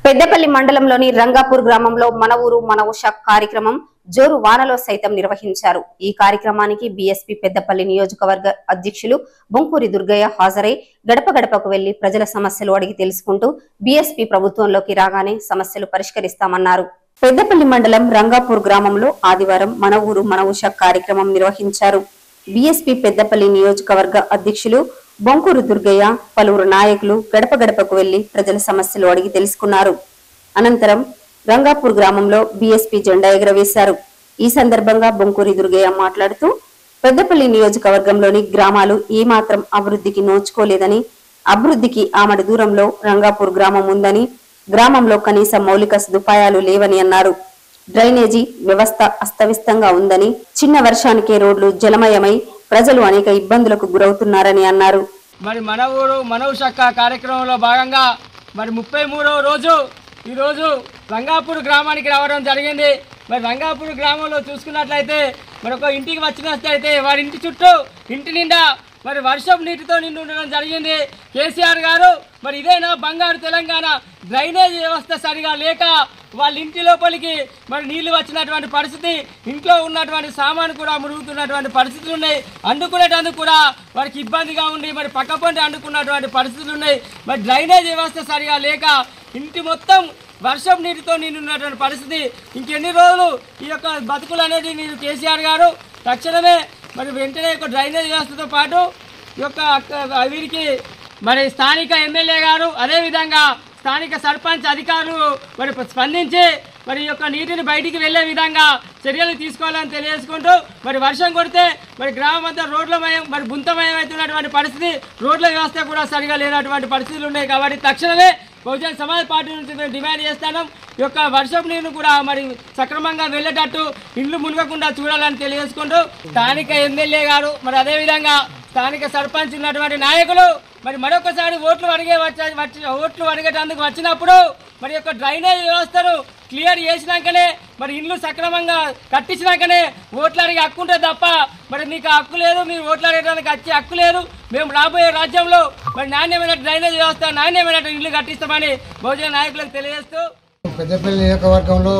పెద్దపల్లి మండలంలోని రంగాపూర్ గ్రామంలో మన ఊరు మన ఉష కార్యక్రమం జోరు వానలో సైతం నిర్వహించారు ఈ కార్యక్రమానికి బీఎస్పీ పెద్దపల్లి నియోజకవర్గ అధ్యక్షులు బొంకూరి దుర్గయ్య హాజరై గడప గడపకు వెళ్లి ప్రజల సమస్యలు అడిగి తెలుసుకుంటూ బీఎస్పీ ప్రభుత్వంలోకి రాగానే సమస్యలు పరిష్కరిస్తామన్నారు పెద్దపల్లి మండలం రంగాపూర్ గ్రామంలో ఆదివారం మన ఊరు మన ఉష కార్యక్రమం నిర్వహించారు బీఎస్పీ పెద్దపల్లి నియోజకవర్గ అధ్యక్షులు బొంకూరు దుర్గయ్య పలువురు నాయకులు గడప గడపకు వెళ్లి ప్రజల సమస్యలు అడిగి తెలుసుకున్నారు అనంతరం రంగాపూర్ గ్రామంలో బీఎస్పీ జెండా ఎగరవేశారు ఈ సందర్భంగా బొంకూరి దుర్గయ్య మాట్లాడుతూ పెద్దపల్లి నియోజకవర్గంలోని గ్రామాలు ఏమాత్రం అభివృద్ధికి నోచుకోలేదని అభివృద్ధికి ఆమడి దూరంలో రంగాపూర్ గ్రామం ఉందని గ్రామంలో కనీస మౌలిక సదుపాయాలు లేవని అన్నారు డ్రైనేజీ వ్యవస్థ అస్తవ్యస్తంగా ఉందని చిన్న వర్షానికే రోడ్లు జలమయమై ప్రజలు అనేక ఇబ్బందులకు గురవుతున్నారని అన్నారు మరి మన ఊరు మనవు శాఖ కార్యక్రమంలో భాగంగా మరి ముప్పై మూడవ రోజు ఈరోజు రంగాపూర్ గ్రామానికి రావడం జరిగింది మరి రంగాపూర్ గ్రామంలో చూసుకున్నట్లయితే మరి ఒక ఇంటికి వచ్చినట్లయితే వారి ఇంటి చుట్టూ ఇంటి నిండా మరి వర్షం నీటితో నిండి ఉండడం జరిగింది కేసీఆర్ గారు మరి ఇదేనా బంగారు తెలంగాణ డ్రైనేజ్ వ్యవస్థ సరిగా లేక వాళ్ళ ఇంటి లోపలికి మరి నీళ్లు వచ్చినటువంటి పరిస్థితి ఇంట్లో ఉన్నటువంటి సామాను కూడా మురుగుతున్నటువంటి పరిస్థితులు ఉన్నాయి అందుకునేటందుకు కూడా వారికి ఇబ్బందిగా ఉండి మరి పక్క పంట అందుకున్నటువంటి పరిస్థితులు ఉన్నాయి మరి డ్రైనేజ్ వ్యవస్థ సరిగా లేక ఇంటి మొత్తం వర్షం నీటితో నిండున్నటువంటి పరిస్థితి ఇంకెన్ని రోజులు ఈ యొక్క బతుకులు అనేది మీరు కేసీఆర్ గారు తక్షణమే మరి వెంటనే యొక్క డ్రైనేజ్ వ్యవస్థతో పాటు ఈ యొక్క అక్క- వీరికి మరి స్థానిక ఎమ్మెల్యే గారు అదేవిధంగా స్థానిక సర్పంచ్ అధికారులు మరి స్పందించి మరి ఈ యొక్క నీటిని బయటికి వెళ్లే విధంగా చర్యలు తీసుకోవాలని తెలియజేసుకుంటూ మరి వర్షం కొడితే మరి గ్రామం అంతా రోడ్లమయం మరి బుంతమయం అవుతున్నటువంటి పరిస్థితి రోడ్ల వ్యవస్థ కూడా సరిగా లేనటువంటి పరిస్థితులు ఉన్నాయి కాబట్టి తక్షణమే బహుజన సమాజ్ పార్టీ నుంచి మేము డిమాండ్ చేస్తాను ఈ యొక్క వర్షపు నీరును కూడా మరి సక్రమంగా వెళ్ళేటట్టు ఇండ్లు మునగకుండా చూడాలని తెలియజేసుకుంటూ స్థానిక ఎమ్మెల్యే గారు మరి అదేవిధంగా స్థానిక సర్పంచ్ ఉన్నటువంటి నాయకులు మరి మరొకసారి ఓట్లు అడిగే వచ్చ- వచ్చి ఓట్లు అడిగేటందుకు వచ్చినప్పుడు మరి యొక్క డ్రైనేజ్ వ్యవస్థను క్లియర్ చేసినాకనే మరి ఇండ్లు సక్రమంగా కట్టించినాకనే ఓట్లు అడిగే హక్కు ఉంటుంది తప్ప మరి మీకు ఆ హక్కు లేదు మీరు ఓట్లు అడిగడానికి వచ్చే హక్కు లేదు మేము రాబోయే రాజ్యంలో మరి నాణ్యమైన డ్రైనేజ్ వ్యవస్థ నాణ్యమైన ఇల్లు కట్టిస్తామని బహుజన నాయకులకు తెలియజేస్తూ పెద్దపల్లి నియోజకవర్గంలో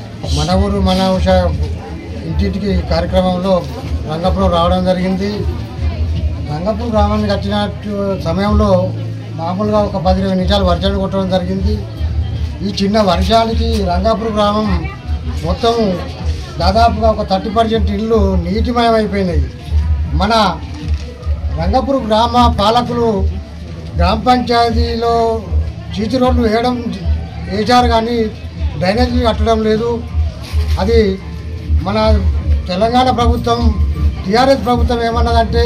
మన ఊరు మన ఉష ఇంటింటికి కార్యక్రమంలో రంగపురం రావడం జరిగింది రంగపురం గ్రామానికి వచ్చిన సమయంలో మామూలుగా ఒక పది ఇరవై నిమిషాలు వర్షాలు కొట్టడం జరిగింది ఈ చిన్న వర్షానికి రంగాపురం గ్రామం మొత్తం దాదాపుగా ఒక థర్టీ పర్సెంట్ ఇల్లు నీటిమయమైపోయినాయి మన రంగపురం గ్రామ పాలకులు గ్రామ పంచాయతీలో సీసీ రోడ్లు వేయడం వేశారు కానీ డ్రైనేజీ కట్టడం లేదు అది మన తెలంగాణ ప్రభుత్వం టీఆర్ఎస్ ప్రభుత్వం ఏమన్నదంటే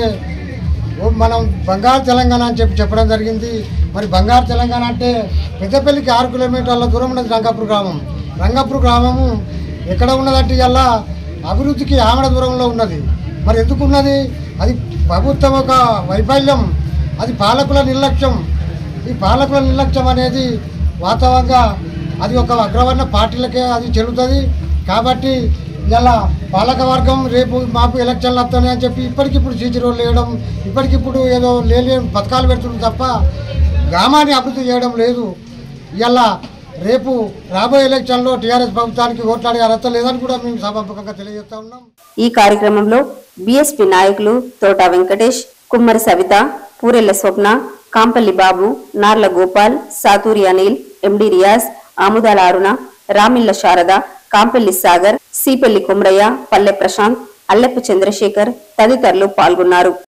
ఓ మనం బంగారు తెలంగాణ అని చెప్పి చెప్పడం జరిగింది మరి బంగారు తెలంగాణ అంటే పెద్దపల్లికి ఆరు కిలోమీటర్ల దూరం ఉన్నది రంగాపూర్ గ్రామం రంగాపూర్ గ్రామము ఎక్కడ ఉన్నదంటే ఇలా అభివృద్ధికి ఆమడ దూరంలో ఉన్నది మరి ఎందుకు ఉన్నది అది ప్రభుత్వం ఒక వైఫల్యం అది పాలకుల నిర్లక్ష్యం ఈ పాలకుల నిర్లక్ష్యం అనేది వాస్తవంగా అది ఒక అగ్రవర్ణ పార్టీలకే అది చెల్లుతుంది కాబట్టి ఇలా పాలక వర్గం రేపు మాకు ఎలక్షన్లు వస్తాయి అని చెప్పి ఇప్పటికిప్పుడు సీసీ రోడ్లు వేయడం ఇప్పటికిప్పుడు ఏదో లేని పథకాలు పెడుతుంది తప్ప గ్రామాన్ని అభివృద్ధి చేయడం లేదు ఇలా రేపు రాబోయే ఎలక్షన్లో టీఆర్ఎస్ ప్రభుత్వానికి ఓట్లాడే అర్హత లేదని కూడా మేము సభాముఖంగా తెలియజేస్తా ఉన్నాం ఈ కార్యక్రమంలో బీఎస్పీ నాయకులు తోట వెంకటేష్ కుమ్మరి సవిత పూరెల్ల స్వప్న కాంపల్లి బాబు నార్ల గోపాల్ సాతూరి అనిల్ ఎండి రియాజ్ ఆముదాల అరుణ రామిళ్ల శారద కాంపల్లి సాగర్ సీపెల్లి కుమ్రయ్య పల్లె ప్రశాంత్ అల్లెప్పు చంద్రశేఖర్ తదితరులు పాల్గొన్నారు